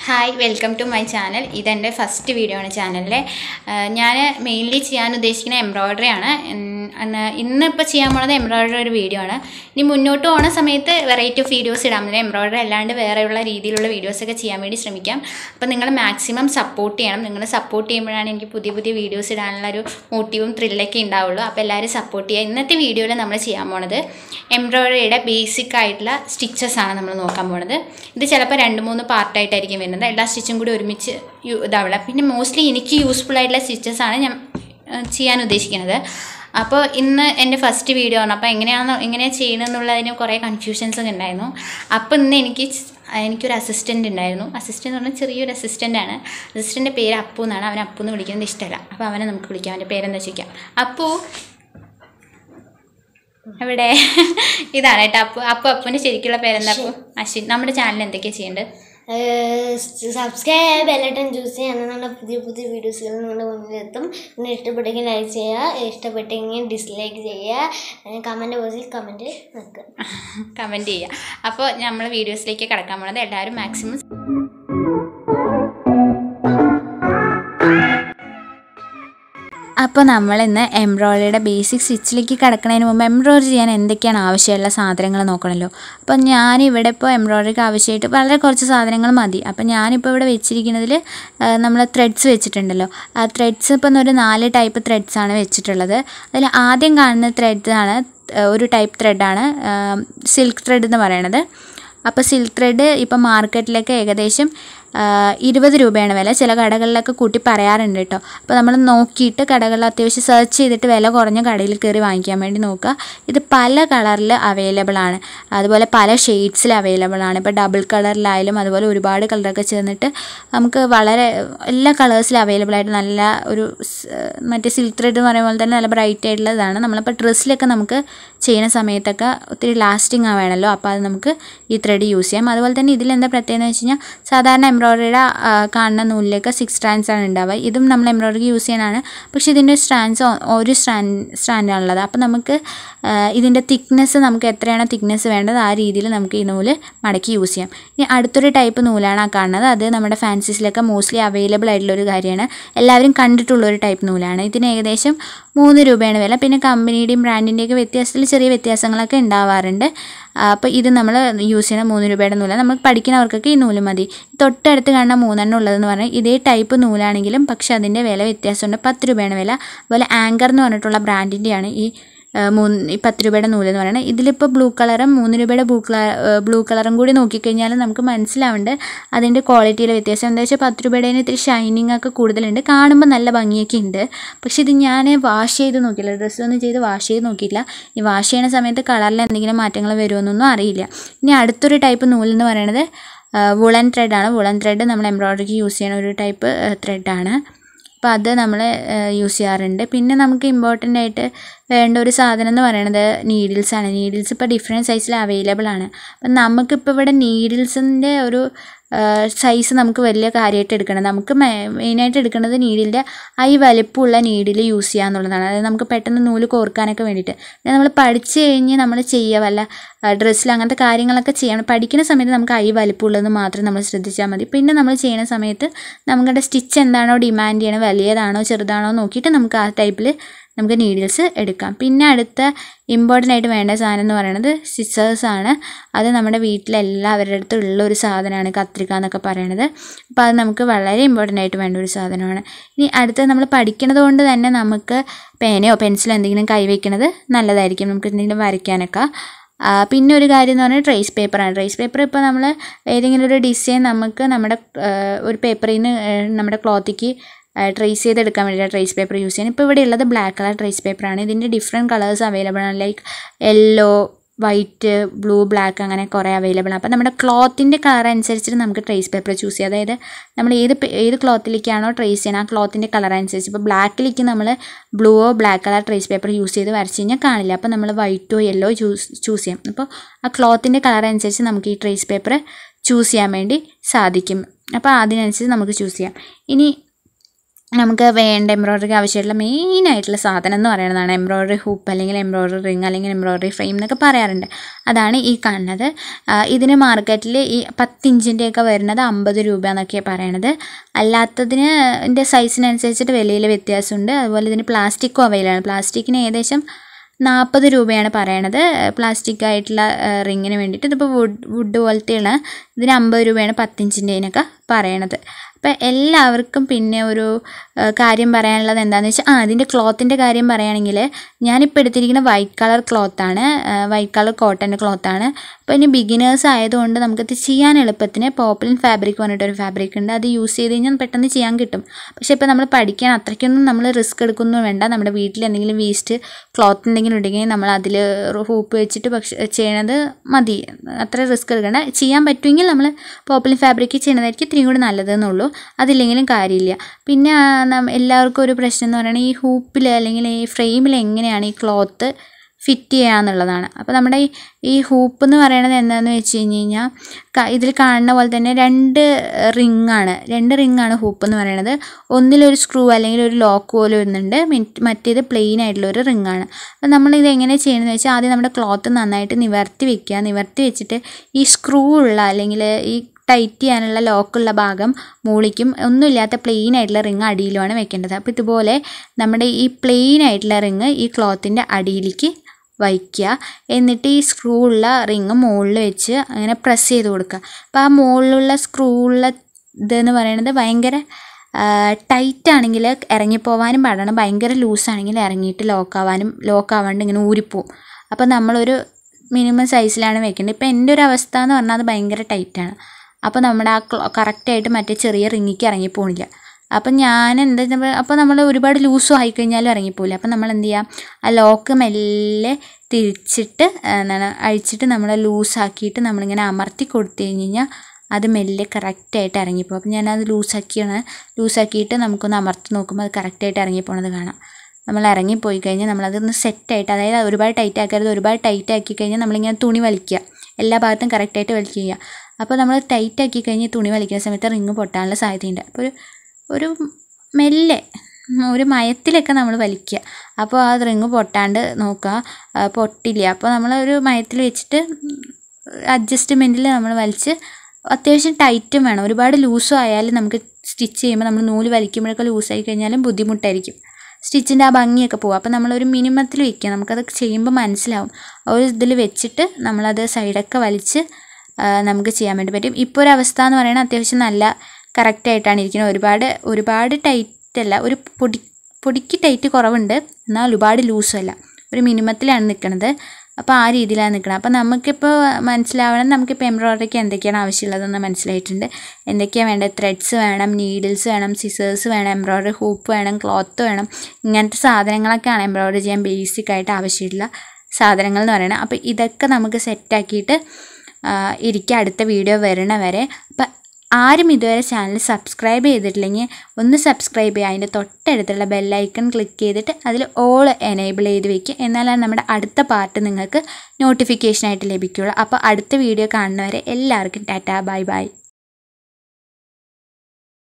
hi welcome to my channel ഇതെൻ്റെ first video ആണ് ചാനലിലെ ഞാൻ മെയിൻലി ചെയ്യാൻ ഉദ്ദേശിക്കുന്ന എംബ്രോയ്ഡറി ആണ് ഇന്നിപ്പോൾ ചെയ്യാൻ പോണത് എംബ്രോയ്ഡറി ഒരു വീഡിയോ ആണ് ഇനി മുന്നോട്ട് പോകുന്ന സമയത്ത് വെറൈറ്റി ഓഫ് വീഡിയോസ് ഇടാൻ പറ്റില്ല എംബ്രോയ്ഡറി അല്ലാണ്ട് വേറെയുള്ള രീതിയിലുള്ള വീഡിയോസൊക്കെ ചെയ്യാൻ വേണ്ടി ശ്രമിക്കാം അപ്പോൾ നിങ്ങൾ മാക്സിമം സപ്പോർട്ട് ചെയ്യണം നിങ്ങൾ സപ്പോർട്ട് ചെയ്യുമ്പോഴാണ് എനിക്ക് പുതിയ പുതിയ വീഡിയോസ് ഇടാനുള്ള ഒരു മോട്ടീവും ത്രില്ലൊക്കെ ഉണ്ടാവുള്ളൂ അപ്പോൾ എല്ലാവരും സപ്പോർട്ട് ചെയ്യുക ഇന്നത്തെ വീഡിയോയിൽ നമ്മൾ ചെയ്യാൻ പോണത് എംബ്രോയ്ഡറിയുടെ ബേസിക് ആയിട്ടുള്ള സ്റ്റിച്ചസ് ആണ് നമ്മൾ നോക്കാൻ പോണത് ഇത് ചിലപ്പോൾ രണ്ട് മൂന്ന് പാർട്ടായിട്ടായിരിക്കും വരുന്നത് എല്ലാ സ്റ്റിച്ചും കൂടി ഒരുമിച്ച് യു- ഇതാവില്ല പിന്നെ മോസ്റ്റ്ലി എനിക്ക് യൂസ്ഫുൾ ആയിട്ടുള്ള സ്റ്റിച്ചസ് ആണ് ഞാൻ ആ, ചെയ്യാൻ ഉദ്ദേശിക്കുന്നത് അപ്പോൾ ഇന്ന് എൻ്റെ ഫസ്റ്റ് വീഡിയോ ആണ് അപ്പോൾ എങ്ങനെയാണ് എങ്ങനെയാണ് ചെയ്യണമെന്നുള്ളതിന് കുറേ കൺഫ്യൂഷൻസ് ഒക്കെ ഉണ്ടായിരുന്നു അപ്പോൾ ഇന്ന് എനിക്ക് സ്- എനിക്കൊരു അസിസ്റ്റൻ്റ് ഉണ്ടായിരുന്നു അസിസ്റ്റൻ്റ് എന്ന് പറഞ്ഞാൽ ചെറിയൊരു അസിസ്റ്റൻ്റ് ആണ് അസിസ്റ്റൻ്റെ പേര് അപ്പു എന്നാണ് അവൻ അപ്പു എന്ന് വിളിക്കുന്നത് ഇഷ്ടമല്ല അപ്പോൾ അവനെ നമുക്ക് വിളിക്കാം അവൻ്റെ പേരെന്താ ചോദിക്കാം അപ്പു എവിടെ ഇതാണ് കേട്ടോ അപ്പു അപ്പു അപ്പുവിൻ്റെ ശരിക്കുള്ള പേരെന്താ അപ്പു അശ്വിൻ നമ്മുടെ ചാനൽ എന്തൊക്കെയാണ് ചെയ്യേണ്ടത് സബ്സ്ക്രൈബ് ബെല്ലട്ടൺ ചൂസ് ചെയ്യാൻ നമ്മുടെ പുതിയ പുതിയ വീഡിയോസുകൾ നിങ്ങളുടെ മുന്നിലെത്തും പിന്നെ ഇഷ്ടപ്പെട്ടെങ്കിൽ ലൈക്ക് ചെയ്യുക ഇഷ്ടപ്പെട്ടെങ്കിൽ ഡിസ്ലൈക്ക് ചെയ്യുക കമൻറ്റ് ബോക്സിൽ കമൻറ്റ് വെക്കുക കമൻറ്റ് ചെയ്യുക അപ്പോൾ നമ്മൾ വീഡിയോസിലേക്ക് കിടക്കാൻ പോണത് എല്ലാവരും മാക്സിമം അപ്പോൾ നമ്മൾ ഇന്ന് എംബ്രോയിഡറിയുടെ ബേസിക് സ്റ്റിച്ചിലേക്ക് കിടക്കുന്നതിന് മുമ്പ് എംബ്രോയിഡറി ചെയ്യാൻ എന്തൊക്കെയാണ് ആവശ്യമുള്ള സാധനങ്ങൾ നോക്കണമല്ലോ അപ്പോൾ ഞാനിവിടെ ഇപ്പോൾ എംബ്രോയിഡറിക്ക് ആവശ്യമായിട്ട് വളരെ കുറച്ച് സാധനങ്ങൾ മതി അപ്പോൾ ഞാനിപ്പോൾ ഇവിടെ വെച്ചിരിക്കുന്നതിൽ നമ്മൾ ത്രെഡ്സ് വെച്ചിട്ടുണ്ടല്ലോ ആ ത്രെഡ്സ് ഇപ്പം ഒരു നാല് ടൈപ്പ് ത്രെഡ്സ് ആണ് വെച്ചിട്ടുള്ളത് അതിൽ ആദ്യം കാണുന്ന ത്രെഡ് ആണ് ഏഹ് ഒരു ടൈപ്പ് ത്രെഡാണ് സിൽക്ക് ത്രെഡ് എന്ന് പറയണത് അപ്പോൾ സിൽക്ക് ത്രെഡ് ഇപ്പം മാർക്കറ്റിലൊക്കെ ഏകദേശം ആ, ഇരുപത് രൂപയാണ് വില ചില കടകളിലൊക്കെ കൂട്ടി പറയാറുണ്ട് കേട്ടോ അപ്പോൾ നമ്മൾ നോക്കിയിട്ട് കടകളിൽ അത്യാവശ്യം സെർച്ച് ചെയ്തിട്ട് വില കുറഞ്ഞ കടയിൽ കയറി വാങ്ങിക്കാൻ വേണ്ടി നോക്കുക ഇത് പല കളറിൽ അവൈലബിൾ ആണ് അതുപോലെ പല ഷെയ്ഡ്സിൽ അവൈലബിൾ ആണ് ഇപ്പോൾ ഡബിൾ കളറിലായാലും അതുപോലെ ഒരുപാട് കളറൊക്കെ ചേർന്നിട്ട് നമുക്ക് വളരെ എല്ലാ കളേഴ്സിലും അവൈലബിൾ ആയിട്ട് നല്ല ഒരു സ്- മറ്റേ സിൽക്ക് ത്രെഡ് എന്ന് പറയുമ്പോൾ തന്നെ നല്ല ബ്രൈറ്റ് ആയിട്ടുള്ളതാണ് നമ്മളിപ്പോൾ ഡ്രസ്സിലൊക്കെ നമുക്ക് ചെയ്യുന്ന സമയത്തൊക്കെ ഒത്തിരി ലാസ്റ്റിംഗ് ആവേണമല്ലോ അപ്പോൾ അത് നമുക്ക് ഈ ത്രെഡ് യൂസ് ചെയ്യാം അതുപോലെ തന്നെ ഇതിലെന്താ പ്രത്യേകത എന്ന് വെച്ച് കഴിഞ്ഞാൽ സാധാരണ എംബ്രോയ്ഡറിയുടെ കാണുന്ന നൂലിലേക്ക് സിക്സ് സ്ട്രാൻഡ്സ് ആണ് ഉണ്ടാവുക ഇതും നമ്മൾ എംബ്രോയ്ഡറിക്ക് യൂസ് ചെയ്യാനാണ് പക്ഷേ ഇതിൻ്റെ സ്ട്രാൻഡ്സ് ഒരു സ്ട്രാൻഡ് സ്ട്രാൻഡാണുള്ളത് അപ്പോൾ നമുക്ക് ആ, ഇതിൻ്റെ തിക്നെസ് നമുക്ക് എത്രയാണോ തിക്നെസ് വേണ്ടത് ആ രീതിയിൽ നമുക്ക് ഈ നൂല് മടക്കി യൂസ് ചെയ്യാം ഇനി അടുത്തൊരു ടൈപ്പ് നൂലാണ് ആ കാണുന്നത് അത് നമ്മുടെ ഫാൻസീസിലൊക്കെ മോസ്റ്റ്ലി അവൈലബിൾ ആയിട്ടുള്ള ഒരു കാര്യമാണ് എല്ലാവരും കണ്ടിട്ടുള്ള ഒരു ടൈപ്പ് നൂലാണ് ഇതിന് ഏകദേശം മൂന്ന് രൂപയാണ് വില പിന്നെ കമ്പനിയുടെയും ബ്രാൻഡിൻ്റെയൊക്കെ വ്യത്യാസത്തിൽ ചെറിയ വ്യത്യാസങ്ങളൊക്കെ ഉണ്ടാവാറുണ്ട് അപ്പോൾ ഇത് നമ്മൾ യൂസ് ചെയ്യുന്ന മൂന്ന് രൂപയുടെ നൂലാണ് നമ്മൾ പഠിക്കുന്നവർക്കൊക്കെ ഈ നൂല് മതി തൊട്ടടുത്ത് കാണുന്ന മൂന്നെണ്ണം ഉള്ളതെന്ന് പറഞ്ഞാൽ ഇതേ ടൈപ്പ് നൂലാണെങ്കിലും പക്ഷേ അതിൻ്റെ വില വ്യത്യാസമുണ്ട് പത്ത് രൂപയാണ് വില അതുപോലെ ആങ്കർ എന്ന് പറഞ്ഞിട്ടുള്ള ബ്രാൻഡിൻ്റെയാണ് ഈ ആ, മൂന്ന് ഈ പത്ത് രൂപയുടെ നൂല് എന്ന് പറയുന്നത് ഇതിലിപ്പോൾ ബ്ലൂ കളറും മൂന്ന് രൂപയുടെ ബ്ലൂ കളർ ബ്ലൂ കളറും കൂടി നോക്കിക്കഴിഞ്ഞാൽ നമുക്ക് മനസ്സിലാവുന്നുണ്ട് അതിൻ്റെ ക്വാളിറ്റിയിലെ വ്യത്യാസം എന്താ വെച്ചാൽ പത്ത് രൂപയുടെ ഇത്തിരി ഷൈനിങ് ഒക്കെ കൂടുതലുണ്ട് കാണുമ്പോൾ നല്ല ഭംഗിയൊക്കെ ഉണ്ട് പക്ഷേ ഇത് ഞാൻ വാഷ് ചെയ്ത് നോക്കിയില്ല ഡ്രസ്സ് ഒന്നും ചെയ്ത് വാഷ് ചെയ്ത് നോക്കിയില്ല ഈ വാഷ് ചെയ്യുന്ന സമയത്ത് കളറിൽ എന്തെങ്കിലും മാറ്റങ്ങൾ വരുമെന്നൊന്നും അറിയില്ല ഇനി അടുത്തൊരു ടൈപ്പ് നൂലെന്ന് പറയുന്നത് വുളൻ ത്രെഡാണ് വുളൻ ത്രെഡ് നമ്മൾ എംബ്രോയ്ഡറിക്ക് യൂസ് ചെയ്യുന്ന ഒരു ടൈപ്പ് ത്രെഡാണ് അപ്പോൾ അത് നമ്മൾ യൂസ് ചെയ്യാറുണ്ട് പിന്നെ നമുക്ക് ഇമ്പോർട്ടൻ്റ് ആയിട്ട് വേണ്ട ഒരു സാധനം എന്ന് പറയുന്നത് നീഡിൽസ് ആണ് നീഡിൽസ് ഇപ്പോൾ ഡിഫറെൻറ്റ് സൈസിൽ അവൈലബിൾ ആണ് അപ്പം നമുക്കിപ്പോൾ ഇവിടെ നീഡിൽസിൻ്റെ ഒരു സൈസ് നമുക്ക് വലിയ കാര്യമായിട്ട് എടുക്കണം നമുക്ക് മെയിനായിട്ട് എടുക്കുന്നത് നീഡിലിൻ്റെ ഐ വലിപ്പമുള്ള നീഡിൽ യൂസ് ചെയ്യുക എന്നുള്ളതാണ് അതായത് നമുക്ക് പെട്ടെന്ന് നൂല് കോർക്കാനൊക്കെ വേണ്ടിയിട്ട് പിന്നെ നമ്മൾ പഠിച്ചു കഴിഞ്ഞ് നമ്മൾ ചെയ്യുക വല്ല ഡ്രസ്സിൽ അങ്ങനത്തെ കാര്യങ്ങളൊക്കെ ചെയ്യണം പഠിക്കുന്ന സമയത്ത് നമുക്ക് ഐ വലിപ്പമുള്ളത് മാത്രം നമ്മൾ ശ്രദ്ധിച്ചാൽ മതി പിന്നെ നമ്മൾ ചെയ്യുന്ന സമയത്ത് നമ്മുടെ സ്റ്റിച്ച് എന്താണോ ഡിമാൻഡ് ചെയ്യണത് വലിയതാണോ ചെറുതാണോ നോക്കിയിട്ട് നമുക്ക് ആ ടൈപ്പിൽ നമുക്ക് നീഡിൽസ് എടുക്കാം പിന്നെ അടുത്ത ഇമ്പോർട്ടൻ്റ് ആയിട്ട് വേണ്ട സാധനം എന്ന് പറയുന്നത് സിസേഴ്സ് ആണ് അത് നമ്മുടെ വീട്ടിലെല്ലാവരുടെ അടുത്തും ഉള്ള ഒരു സാധനമാണ് കത്രിക എന്നൊക്കെ പറയണത് അപ്പോൾ അത് നമുക്ക് വളരെ ഇമ്പോർട്ടൻ്റ് ആയിട്ട് വേണ്ട ഒരു സാധനമാണ് ഇനി അടുത്തത് നമ്മൾ പഠിക്കുന്നത് കൊണ്ട് തന്നെ നമുക്ക് പേനയോ പെൻസിലോ എന്തെങ്കിലും കൈവയ്ക്കുന്നത് നല്ലതായിരിക്കും നമുക്ക് എന്തെങ്കിലും വരയ്ക്കാനൊക്കെ ആ, പിന്നെ ഒരു കാര്യം എന്ന് പറഞ്ഞാൽ ട്രേസ് പേപ്പറാണ് ട്രേസ് പേപ്പർ ഇപ്പോൾ നമ്മൾ ഏതെങ്കിലും ഒരു ഡിസൈൻ നമുക്ക് നമ്മുടെ ആ, ഒരു പേപ്പറിൽ നിന്ന് നമ്മുടെ ക്ലോത്തിക്ക് ട്രേസ് ചെയ്തെടുക്കാൻ വേണ്ടിയിട്ട് ട്രേസ് പേപ്പർ യൂസ് ചെയ്യാൻ ഇപ്പോൾ ഇവിടെ ഉള്ളത് ബ്ലാക്ക് കളർ ട്രേസ് പേപ്പറാണ് ഇതിൻ്റെ ഡിഫറെൻറ്റ് കളേഴ്സ് അവൈലബിൾ ആണ് like yellow white blue black അങ്ങനെ കുറേ അവൈലബിൾ ആണ് അപ്പോൾ നമ്മുടെ ക്ലോത്തിൻ്റെ കളർ അനുസരിച്ചിട്ട് നമുക്ക് ട്രേസ് പേപ്പർ ചൂസ് ചെയ്യാം അതായത് നമ്മൾ ഏത് പേ- ഏത് ക്ലോത്തിലേക്കാണോ ട്രേസ് ചെയ്യണം ആ ക്ലോത്തിൻ്റെ കളർ അനുസരിച്ച് ഇപ്പോൾ ബ്ലാക്കിലേക്ക് നമ്മൾ ബ്ലൂവോ black colour trace paper use ചെയ്ത് വരച്ച് കഴിഞ്ഞാൽ കാണില്ല അപ്പോൾ നമ്മൾ വൈറ്റോ യെല്ലോ ചൂസ് ചൂസ് ചെയ്യാം അപ്പോൾ ആ ക്ലോത്തിൻ്റെ കളർ അനുസരിച്ച് നമുക്ക് ഈ ട്രേസ് പേപ്പർ ചൂസ് ചെയ്യാൻ വേണ്ടി സാധിക്കും അപ്പോൾ അതിനനുസരിച്ച് നമുക്ക് ചൂസ് ചെയ്യാം ഇനി നമുക്ക് വേണ്ട എംബ്രോയ്ഡറിക്ക് ആവശ്യമായിട്ടുള്ള മെയിൻ ആയിട്ടുള്ള സാധനം എന്ന് പറയുന്നതാണ് എംബ്രോയ്ഡറി ഹൂപ്പ് അല്ലെങ്കിൽ എംബ്രോയ്ഡറി റിങ് അല്ലെങ്കിൽ എംബ്രോയ്ഡറി ഫ്രെയിം എന്നൊക്കെ പറയാറുണ്ട് അതാണ് ഈ കാണുന്നത് ആ, ഇതിന് മാർക്കറ്റിൽ ഈ പത്തിഞ്ചിൻ്റെയൊക്കെ വരുന്നത് അമ്പത് രൂപ എന്നൊക്കെയാണ് പറയണത് അല്ലാത്തതിന് ഇതിൻ്റെ സൈസിനനുസരിച്ചിട്ട് വിലയിൽ വ്യത്യാസമുണ്ട് അതുപോലെ ഇതിന് പ്ലാസ്റ്റിക്കും അവൈലബിൾ ആണ് പ്ലാസ്റ്റിക്കിന് ഏകദേശം നാൽപ്പത് രൂപയാണ് പറയണത് പ്ലാസ്റ്റിക് ആയിട്ടുള്ള റിങ്ങിന് വേണ്ടിയിട്ട് ഇതിപ്പോൾ വുഡ് വുഡ് പോലത്തെയുള്ള ഇതിന് അമ്പത് രൂപയാണ് പത്തിഞ്ചിൻ്റെതിനൊക്കെ പറയണത് അപ്പോൾ എല്ലാവർക്കും പിന്നെ ഒരു ആ, കാര്യം പറയാനുള്ളത് എന്താണെന്ന് വെച്ചാൽ ആ അതിൻ്റെ ക്ലോത്തിൻ്റെ കാര്യം പറയുകയാണെങ്കിൽ ഞാനിപ്പോൾ എടുത്തിരിക്കുന്ന വൈറ്റ് കളർ ക്ലോത്താണ് വൈറ്റ് കളർ കോട്ടൻ്റെ ക്ലോത്താണ് അപ്പോൾ ഇനി ബിഗിനേഴ്സ് ആയതുകൊണ്ട് നമുക്കിത് ചെയ്യാൻ എളുപ്പത്തിന് പോപ്പലിൻ ഫാബ്രിക് പറഞ്ഞിട്ടൊരു ഫാബ്രിക് ഉണ്ട് അത് യൂസ് ചെയ്ത് കഴിഞ്ഞാൽ പെട്ടെന്ന് ചെയ്യാൻ കിട്ടും പക്ഷേ ഇപ്പോൾ നമ്മൾ പഠിക്കാൻ അത്രയ്ക്കൊന്നും നമ്മൾ റിസ്ക് എടുക്കൊന്നും വേണ്ട നമ്മുടെ വീട്ടിൽ എന്തെങ്കിലും വേസ്റ്റ് ക്ലോത്ത് എന്തെങ്കിലും ഉണ്ടെങ്കിൽ നമ്മൾ അതിൽ ഹൂപ്പ് വെച്ചിട്ട് പക്ഷേ ചെയ്യണത് മതി അത്ര റിസ്ക് എടുക്കണ്ട ചെയ്യാൻ പറ്റുമെങ്കിൽ നമ്മൾ പോപ്പലിൻ ഫാബ്രിക് ചെയ്യണതായിരിക്കും ഇത്തിരിയും കൂടി നല്ലതെന്നുള്ളൂ അതില്ലെങ്കിലും കാര്യമില്ല പിന്നെ ആ, നം- എല്ലാവർക്കും ഒരു പ്രശ്നം എന്ന് പറയുന്നത് ഈ ഹൂപ്പിൽ അല്ലെങ്കിൽ ഈ ഫ്രെയിമിൽ എങ്ങനെയാണ് ഈ ക്ലോത്ത് ഫിറ്റ് ചെയ്യുക എന്നുള്ളതാണ് അപ്പോൾ നമ്മുടെ ഈ ഈ ഹൂപ്പ് എന്ന് പറയുന്നത് എന്താണെന്ന് വെച്ച് കഴിഞ്ഞ് കഴിഞ്ഞാൽ ക- ഇതിൽ കാണുന്ന പോലെ തന്നെ രണ്ട് റിങ് ആണ് രണ്ട് റിങ് ആണ് ഹൂപ്പ് എന്ന് പറയുന്നത് ഒന്നിലൊരു സ്ക്രൂ അല്ലെങ്കിൽ ഒരു ലോക്ക് പോലെ വരുന്നുണ്ട് മിറ്റ് മറ്റേത് പ്ലെയിൻ ആയിട്ടുള്ള ഒരു റിങ് ആണ് അപ്പോൾ നമ്മളിത് എങ്ങനെ ചെയ്യണമെന്ന് വെച്ചാൽ ആദ്യം നമ്മുടെ ക്ലോത്ത് നന്നായിട്ട് നിവർത്തി വെക്കുക നിവർത്തി വെച്ചിട്ട് ഈ സ്ക്രൂ ഉള്ള അല്ലെങ്കിൽ ഈ ടൈറ്റ് ചെയ്യാനുള്ള ലോക്കുള്ള ഭാഗം മുകളിലേക്കും ഒന്നുമില്ലാത്ത പ്ലെയിൻ ആയിട്ടുള്ള റിങ് അടിയിലുമാണ് വെക്കേണ്ടത് അപ്പോൾ ഇതുപോലെ നമ്മുടെ ഈ പ്ലെയിൻ ആയിട്ടുള്ള റിങ് ഈ ക്ലോത്തിൻ്റെ അടിയിലേക്ക് വയ്ക്കുക എന്നിട്ട് ഈ സ്ക്രൂ ഉള്ള റിങ് മുകളിൽ വെച്ച് അങ്ങനെ പ്രസ് ചെയ്ത് കൊടുക്കുക അപ്പോൾ ആ മുകളിലുള്ള സ്ക്രൂ ഉള്ള ഇതെന്ന് പറയുന്നത് ഭയങ്കര ടൈറ്റ് ആണെങ്കിൽ ഇറങ്ങിപ്പോവാനും പാടാണ് ഭയങ്കര ലൂസാണെങ്കിൽ ഇറങ്ങിയിട്ട് ലോക്കാവാനും ലോക്കാവാണ്ട് ഇങ്ങനെ ഊരിപ്പോവും അപ്പോൾ നമ്മളൊരു മിനിമം സൈസിലാണ് വെക്കേണ്ടത് ഇപ്പോൾ എൻ്റെ ഒരു അവസ്ഥ എന്ന് പറഞ്ഞാൽ അത് ഭയങ്കര ടൈറ്റാണ് അപ്പോൾ നമ്മുടെ ആ കറക്റ്റായിട്ട് മറ്റേ ചെറിയ റിങ്ങിക്ക് ഇറങ്ങിപ്പോണില്ല അപ്പം ഞാൻ എന്താ അപ്പോൾ നമ്മൾ ഒരുപാട് ലൂസും ആയിക്കഴിഞ്ഞാലും ഇറങ്ങിപ്പോവില്ല അപ്പം നമ്മൾ എന്ത് ചെയ്യാം ആ ലോക്ക് മെല്ലെ തിരിച്ചിട്ട് ആ, എന്താണ് അഴിച്ചിട്ട് നമ്മൾ ലൂസാക്കിയിട്ട് നമ്മളിങ്ങനെ അമർത്തി കൊടുത്തു കഴിഞ്ഞ് കഴിഞ്ഞാൽ അത് മെല്ലെ കറക്റ്റായിട്ട് ഇറങ്ങിപ്പോകും അപ്പം ഞാനത് ലൂസാക്കിയാണ് ലൂസാക്കിയിട്ട് നമുക്കൊന്ന് അമർത്തി നോക്കുമ്പോൾ അത് കറക്റ്റായിട്ട് ഇറങ്ങിപ്പോണത് കാണാം നമ്മൾ ഇറങ്ങിപ്പോയി കഴിഞ്ഞാൽ നമ്മളതൊന്ന് സെറ്റായിട്ട് അതായത് ഒരുപാട് ടൈറ്റ് ആക്കരുത് ഒരുപാട് ടൈറ്റ് ആക്കി കഴിഞ്ഞാൽ നമ്മളിങ്ങനെ തുണി വലിക്കുക എല്ലാ ഭാഗത്തും കറക്റ്റായിട്ട് വലിക്കുക അപ്പോൾ നമ്മൾ ടൈറ്റ് ആക്കി കഴിഞ്ഞ് തുണി വലിക്കുന്ന സമയത്ത് റിങ് പൊട്ടാനുള്ള സാധ്യതയുണ്ട് അപ്പോൾ ഒരു ഒരു മെല്ലെ ഉം, ഒരു മയത്തിലൊക്കെ നമ്മൾ വലിക്കുക അപ്പോൾ ആ റിങ് പൊട്ടാണ്ട് നോക്കുക ആ, പൊട്ടില്ല അപ്പോൾ നമ്മൾ ഒരു മയത്തിൽ വെച്ചിട്ട് അഡ്ജസ്റ്റ്മെൻറ്റിൽ നമ്മൾ വലിച്ച് അത്യാവശ്യം ടൈറ്റും വേണം ഒരുപാട് ലൂസും ആയാലും നമുക്ക് സ്റ്റിച്ച് ചെയ്യുമ്പോൾ നമ്മൾ നൂല് വലിക്കുമ്പോഴൊക്കെ ലൂസായി കഴിഞ്ഞാലും ബുദ്ധിമുട്ടായിരിക്കും സ്റ്റിച്ചിൻ്റെ ആ ഭംഗിയൊക്കെ പോകും അപ്പോൾ നമ്മളൊരു മിനിമത്തിൽ വെക്കുക നമുക്കത് ചെയ്യുമ്പോൾ മനസ്സിലാവും ആ ഒരു ഇതിൽ വെച്ചിട്ട് നമ്മളത് സൈഡൊക്കെ വലിച്ച് ആ, നമുക്ക് ചെയ്യാൻ വേണ്ടി പറ്റും ഇപ്പോൾ ഒരു അവസ്ഥ എന്ന് പറയുന്നത് അത്യാവശ്യം നല്ല കറക്റ്റായിട്ടാണ് ഇരിക്കുന്നത് ഒരുപാട് ഒരുപാട് ടൈറ്റ് അല്ല ഒരു പൊടി പൊടിക്ക് ടൈറ്റ് കുറവുണ്ട് എന്നാൽ ഒരുപാട് ലൂസും അല്ല ഒരു മിനിമത്തിലാണ് നിൽക്കുന്നത് അപ്പോൾ ആ രീതിയിലാണ് നിൽക്കുന്നത് അപ്പോൾ നമുക്കിപ്പോൾ മനസ്സിലാവണം നമുക്കിപ്പോൾ എംബ്രോയ്ഡറിക്ക് എന്തൊക്കെയാണ് ആവശ്യമുള്ളതെന്ന് മനസ്സിലായിട്ടുണ്ട് എന്തൊക്കെയാണ് വേണ്ടത് ത്രെഡ്സ് വേണം നീഡിൽസ് വേണം സിസേഴ്സ് വേണം എംബ്രോയ്ഡറി ഹൂപ്പ് വേണം ക്ലോത്ത് വേണം ഇങ്ങനത്തെ സാധനങ്ങളൊക്കെയാണ് എംബ്രോയ്ഡറി ചെയ്യാൻ ബേസിക് ആയിട്ട് ആവശ്യമുള്ള സാധനങ്ങൾ എന്ന് പറയുന്നത് അപ്പോൾ ഇതൊക്കെ നമുക്ക് സെറ്റാക്കിയിട്ട് ഇരിക്കുക അടുത്ത വീഡിയോ വരണ വരെ അപ്പം ആരും ഇതുവരെ ചാനൽ സബ്സ്ക്രൈബ് ചെയ്തിട്ടില്ലെങ്കിൽ ഒന്ന് സബ്സ്ക്രൈബ് ചെയ്യുക അതിൻ്റെ തൊട്ടടുത്തുള്ള ബെല്ലൈക്കൺ ക്ലിക്ക് ചെയ്തിട്ട് അതിൽ ഓൾ എനേബിൾ ചെയ്ത് വെക്കുക എന്നാലാണ് നമ്മുടെ അടുത്ത പാർട്ട് നിങ്ങൾക്ക് നോട്ടിഫിക്കേഷനായിട്ട് ലഭിക്കുകയുള്ളൂ അപ്പോൾ അടുത്ത വീഡിയോ കാണുന്നവരെ എല്ലാവർക്കും ടാറ്റാ ബൈ ബൈ